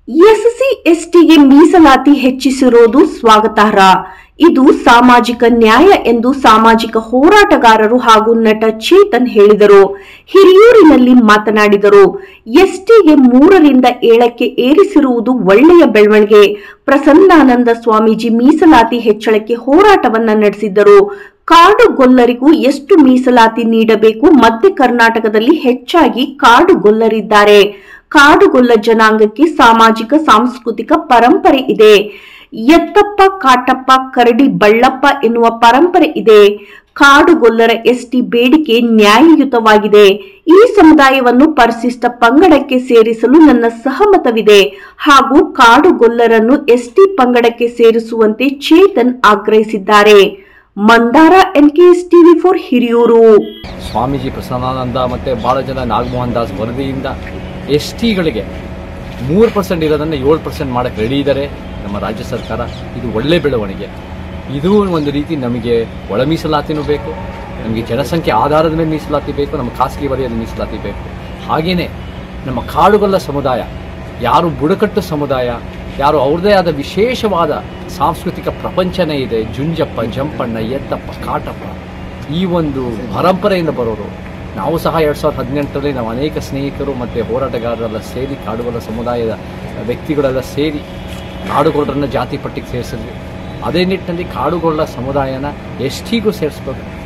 SC ಎಸ್ಟಿಗೆ ಮೀಸಲಾತಿ ಹೆಚ್ಚಿಸಿರೋದು ಸ್ವಾಗತಾರ್ಹ ಇದು ಸಾಮಾಜಿಕ ನ್ಯಾಯ ಎಂದು ಸಾಮಾಜಿಕ ಹೋರಾಟಗಾರರು ಹಾಗೂ ನಟ ಚೇತನ್ ಹೇಳಿದರು ಹಿರಿಯೂರಿನಲ್ಲಿ ಮಾತನಾಡಿದರು ಎಸ್ಟಿಗೆ ಮೂರರಿಂದ ಏಳಕ್ಕೆ ಏರಿಸಿರುವುದು ಒಳ್ಳೆಯ ಬೆಳವಣಿಗೆ ಪ್ರಸನ್ನಾನಂದ ಸ್ವಾಮೀಜಿ ಮೀಸಲಾತಿ ಹೆಚ್ಚಳಕ್ಕೆ ಹೋರಾಟವನ್ನ ನಡೆಸಿದ್ದರು ಕಾಡುಗೊಲ್ಲರಿಗೂ ಎಷ್ಟು ಮೀಸಲಾತಿ ನೀಡಬೇಕು ಮಧ್ಯ ಕರ್ನಾಟಕದಲ್ಲಿ ಹೆಚ್ಚಾಗಿ ಕಾಡುಗೊಲ್ಲರಿದ್ದಾರೆ ಕಾಡುಗೊಲ್ಲ ಜನಾಂಗಕ್ಕೆ ಸಾಮಾಜಿಕ ಸಾಂಸ್ಕೃತಿಕ ಪರಂಪರೆ ಇದೆ ಎತ್ತಪ್ಪ ಕಾಟಪ್ಪ ಕರಡಿ ಬಳ್ಳಪ್ಪ ಎನ್ನುವ ಪರಂಪರೆ ಇದೆ ಕಾಡುಗೊಲ್ಲರ ಎಸ್ಟಿ ಬೇಡಿಕೆ ನ್ಯಾಯಯುತವಾಗಿದೆ ಈ ಸಮುದಾಯವನ್ನು ಪರಿಶಿಷ್ಟ ಪಂಗಡಕ್ಕೆ ಸೇರಿಸಲು ನನ್ನ ಸಹಮತವಿದೆ ಹಾಗೂ ಕಾಡುಗೊಲ್ಲರನ್ನು ಎಸ್ಟಿ ಪಂಗಡಕ್ಕೆ ಸೇರಿಸುವಂತೆ ಚೇತನ್ ಆಗ್ರಹಿಸಿದ್ದಾರೆ Mandara NKS TV four Hiriyur Swamiji Prasannananda ಮತ್ತು ಭಾಳ ಜನ ನಾಗಮೋಹನ್ ದಾಸ್ ವರದಿಯಿಂದ ಎಸ್ ಟಿಗಳಿಗೆ ಮೂರು ಪರ್ಸೆಂಟ್ ಇರೋದನ್ನು ಏಳು ಪರ್ಸೆಂಟ್ ಮಾಡೋಕ್ಕೆ ರೆಡಿ ಇದ್ದಾರೆ ನಮ್ಮ ರಾಜ್ಯ ಸರ್ಕಾರ ಇದು ಒಳ್ಳೆ ಬೆಳವಣಿಗೆ ಇದು ಒಂದು ರೀತಿ ನಮಗೆ ಒಳ ಮೀಸಲಾತಿನೂ ಬೇಕು ನಮಗೆ ಜನಸಂಖ್ಯೆ ಆಧಾರದ ಮೇಲೆ ಮೀಸಲಾತಿ ಬೇಕು ನಮ್ಮ ಖಾಸಗಿ ವಲಯದ ಮೀಸಲಾತಿ ಬೇಕು ಹಾಗೆಯೇ ನಮ್ಮ ಕಾಡುಗೊಲ್ಲ ಸಮುದಾಯ ಯಾರು ಬುಡಕಟ್ಟು ಸಮುದಾಯ ಯಾರು ಅವ್ರದ್ದೇ ಆದ ವಿಶೇಷವಾದ ಸಾಂಸ್ಕೃತಿಕ ಪ್ರಪಂಚನೇ ಇದೆ ಜುಂಜಪ್ಪ ಜಂಪಣ್ಣ ಎತ್ತಪ್ಪ ಕಾಟಪ್ಪ ಈ ಒಂದು ಪರಂಪರೆಯಿಂದ ಬರೋರು ನಾವು ಸಹ ಎರಡು ಸಾವಿರದ ಹದಿನೆಂಟರಲ್ಲಿ ನಾವು ಅನೇಕ ಸ್ನೇಹಿತರು ಮತ್ತು ಹೋರಾಟಗಾರರೆಲ್ಲ ಸೇರಿ ಕಾಡುಗೊಲ್ಲ ಸಮುದಾಯದ ವ್ಯಕ್ತಿಗಳೆಲ್ಲ ಸೇರಿ ಕಾಡುಗೊಲ್ಲರನ್ನ ಜಾತಿ ಪಟ್ಟಿಗೆ ಸೇರಿಸಿದ್ವಿ ಅದೇ ನಿಟ್ಟಿನಲ್ಲಿ ಕಾಡುಗೊಲ್ಲ ಸಮುದಾಯನ ಎಷ್ಟಿಗೂ ಸೇರಿಸ್ಬೇಕು